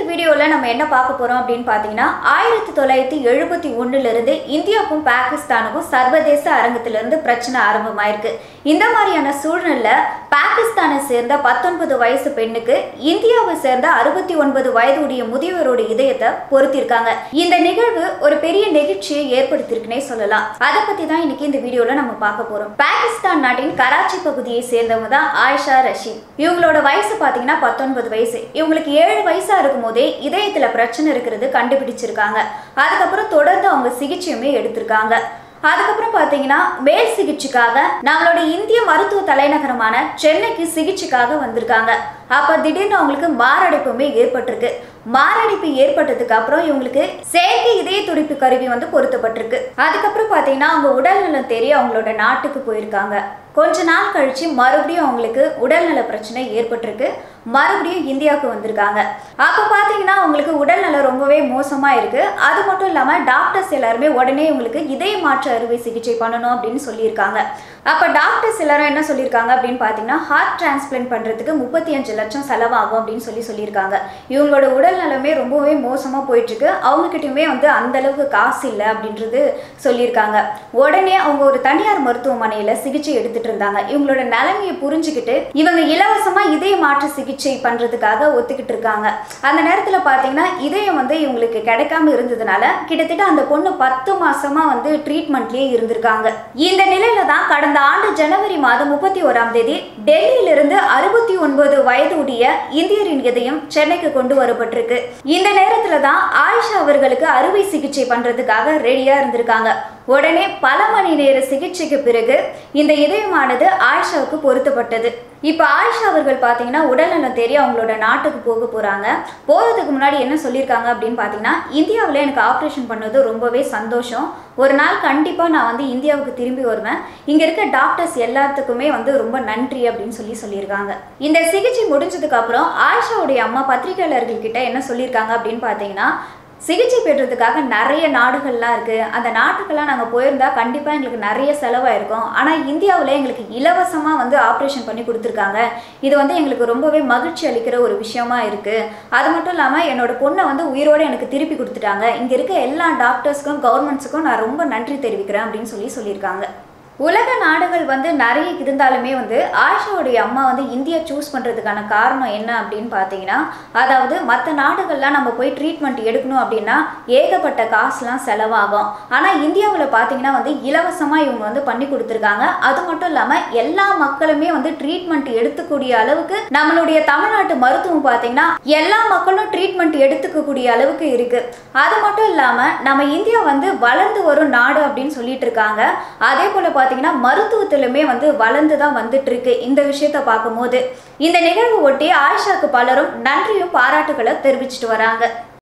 வீடியோவில் நம்ம என்ன பார்க்க போகிறோம் அப்படின்னு பார்த்தீங்கன்னா ஆயிரத்தி தொள்ளாயிரத்தி எழுபத்தி ஒன்றுலேருந்து இந்தியாவுக்கும் பாகிஸ்தானுக்கும் சர்வதேச அரங்கத்திலிருந்து பிரச்சனை ஆரம்பமாயிருக்கு இந்த மாதிரியான சூழ்நிலை பாகிஸ்தானை சேர்ந்த பத்தொன்பது வயசு பெண்ணுக்கு இந்தியாவை சேர்ந்த அறுபத்தி ஒன்பது வயதுடைய முதியவரோட இதயத்தை பொருத்திருக்காங்க இந்த நிகழ்வு ஒரு பெரிய நெகிழ்ச்சியை ஏற்படுத்தியிருக்குன்னே சொல்லலாம் அதை பற்றி தான் இன்னைக்கு இந்த வீடியோவில் நம்ம பார்க்க போகிறோம் பாகிஸ்தான் நாட்டின் கராச்சி பகுதியை சேர்ந்தவங்க தான் ஆயிஷா ரஷீத் இவங்களோட வயசு பார்த்தீங்கன்னா பத்தொன்பது வயசு இவங்களுக்கு ஏழு வயசா இருக்கும் போதே இதயத்துல பிரச்சனை இருக்கிறது கண்டுபிடிச்சிருக்காங்க அதுக்கப்புறம் தொடர்ந்து அவங்க சிகிச்சையுமே எடுத்திருக்காங்க அதுக்கப்புறம் பார்த்தீங்கன்னா மேல் சிகிச்சைக்காக நம்மளோட இந்திய மருத்துவ தலைநகரமான சென்னைக்கு சிகிச்சைக்காக வந்திருக்காங்க அப்போ திடீர்னு அவங்களுக்கு மாரடைப்புமே ஏற்பட்டிருக்கு மாரடைப்பு ஏற்பட்டதுக்கு அப்புறம் இவங்களுக்கு செயற்கை இதய துடிப்பு கருவி வந்து பொருத்தப்பட்டிருக்கு அதுக்கப்புறம் பார்த்தீங்கன்னா அவங்க உடல்நலம் தெரிய அவங்களோட நாட்டுக்கு போயிருக்காங்க கொஞ்ச நாள் கழிச்சு மறுபடியும் அவங்களுக்கு உடல்நல பிரச்சனை ஏற்பட்டிருக்கு மறுபடியும் இந்தியாவுக்கு வந்திருக்காங்க அப்போ பார்த்தீங்கன்னா அவங்களுக்கு உடல்நலம் ரொம்பவே மோசமாக இருக்கு அது மட்டும் இல்லாமல் டாக்டர்ஸ் எல்லாருமே உடனே இவங்களுக்கு இதய மாற்று அறுவை சிகிச்சை பண்ணணும் அப்படின்னு சொல்லியிருக்காங்க அப்போ டாக்டர்ஸ் எல்லாரும் என்ன சொல்லியிருக்காங்க அப்படின்னு பார்த்தீங்கன்னா ஹார்ட் டிரான்ஸ்பிளான்ட் பண்ணுறதுக்கு முப்பத்தி அஞ்சு லட்சம் செலவாகும் அப்படின்னு சொல்லி சொல்லியிருக்காங்க இவங்களோட உடல்நலமே ரொம்பவே மோசமாக போயிட்டுருக்கு அவங்கக்கிட்டயுமே வந்து அந்த அளவுக்கு காசு இல்லை அப்படின்றது சொல்லியிருக்காங்க உடனே அவங்க ஒரு தனியார் மருத்துவமனையில் சிகிச்சை எடுத்துட்டு இருந்தாங்க இவங்களோட நிலைமையை புரிஞ்சுக்கிட்டு இவங்க இலவசமாக இதய மாற்று சிகிச்சை பண்ணுறதுக்காக ஒத்துக்கிட்டு இருக்காங்க அந்த நேரத்தில் பார்த்தீங்கன்னா இதயம் வந்து இவங்களுக்கு கிடைக்காம இருந்ததுனால கிட்டத்தட்ட அந்த பொண்ணு பத்து மாசமா வந்து ட்ரீட்மெண்ட்லேயே இருந்திருக்காங்க இந்த நிலையில தான் கடந்த ஆண்டு ஜனவரி மாதம் முப்பத்தி ஓராம் தேதி டெல்லியிலிருந்து அறுபத்தி ஒன்பது வயது உடைய இந்தியரின் இதயம் சென்னைக்கு கொண்டு வரப்பட்டிருக்கு இந்த நேரத்துல தான் ஆயிஷா அவர்களுக்கு அறுவை சிகிச்சை பண்றதுக்காக ரெடியா இருந்திருக்காங்க உடனே பல மணி நேர சிகிச்சைக்கு பிறகு இந்த இதயமானது ஆயிஷாவுக்கு பொருத்தப்பட்டது இப்போ ஆயிஷா அவர்கள் பார்த்தீங்கன்னா உடல்நலம் தெரிய அவங்களோட நாட்டுக்கு போக போகிறாங்க போகிறதுக்கு முன்னாடி என்ன சொல்லியிருக்காங்க அப்படின்னு பார்த்தீங்கன்னா இந்தியாவில் எனக்கு ஆப்ரேஷன் பண்ணது ரொம்பவே சந்தோஷம் ஒரு நாள் கண்டிப்பாக நான் வந்து இந்தியாவுக்கு திரும்பி வருவேன் இங்கே இருக்க டாக்டர்ஸ் எல்லாத்துக்குமே வந்து ரொம்ப நன்றி அப்படின்னு சொல்லி சொல்லியிருக்காங்க இந்த சிகிச்சை முடிஞ்சதுக்கு அப்புறம் ஆயிஷாவுடைய அம்மா பத்திரிகையாளர்கள் கிட்ட என்ன சொல்லியிருக்காங்க அப்படின்னு பார்த்தீங்கன்னா சிகிச்சை பெற்றதுக்காக நிறைய நாடுகள்லாம் இருக்குது அந்த நாட்டுக்கெல்லாம் நாங்கள் போயிருந்தா கண்டிப்பாக எங்களுக்கு நிறைய செலவாயிருக்கும் ஆனால் இந்தியாவில் எங்களுக்கு இலவசமாக வந்து ஆப்ரேஷன் பண்ணி கொடுத்துருக்காங்க இது வந்து எங்களுக்கு ரொம்பவே மகிழ்ச்சி அளிக்கிற ஒரு விஷயமா இருக்குது அது மட்டும் இல்லாமல் என்னோட பொண்ணை வந்து உயிரோடு எனக்கு திருப்பி கொடுத்துட்டாங்க இங்கே இருக்க எல்லா டாக்டர்ஸ்க்கும் கவர்மெண்ட்ஸுக்கும் நான் ரொம்ப நன்றி தெரிவிக்கிறேன் அப்படின்னு சொல்லி சொல்லியிருக்காங்க உலக நாடுகள் வந்து நிறைய இருந்தாலுமே வந்து ஆயிஷாவுடைய அம்மா வந்து இந்தியா சூஸ் பண்ணுறதுக்கான காரணம் என்ன அப்படின்னு பார்த்தீங்கன்னா அதாவது மற்ற நாடுகள்லாம் நம்ம போய் ட்ரீட்மெண்ட் எடுக்கணும் அப்படின்னா ஏகப்பட்ட காசுலாம் செலவாகும் ஆனால் இந்தியாவில் பார்த்தீங்கன்னா வந்து இலவசமாக இவங்க வந்து பண்ணி கொடுத்துருக்காங்க அது மட்டும் இல்லாமல் எல்லா மக்களுமே வந்து ட்ரீட்மெண்ட் எடுத்துக்கூடிய அளவுக்கு நம்மளுடைய தமிழ்நாட்டு மருத்துவம் பார்த்தீங்கன்னா எல்லா மக்களும் ட்ரீட்மெண்ட் எடுத்துக்கக்கூடிய அளவுக்கு இருக்கு அது மட்டும் இல்லாமல் நம்ம இந்தியா வந்து வளர்ந்து வரும் நாடு அப்படின்னு சொல்லிட்டு இருக்காங்க அதே போல் பார்த்தீங்கன்னா மருத்துவத்திலுமே வந்து வளர்ந்து தான் வந்துட்டு இருக்கு இந்த விஷயத்த பார்க்கும்போது இந்த நிகழ்வு ஒட்டி ஆயிஷாக்கு பலரும் நன்றியும் பாராட்டுகளை தெரிவிச்சிட்டு வராங்க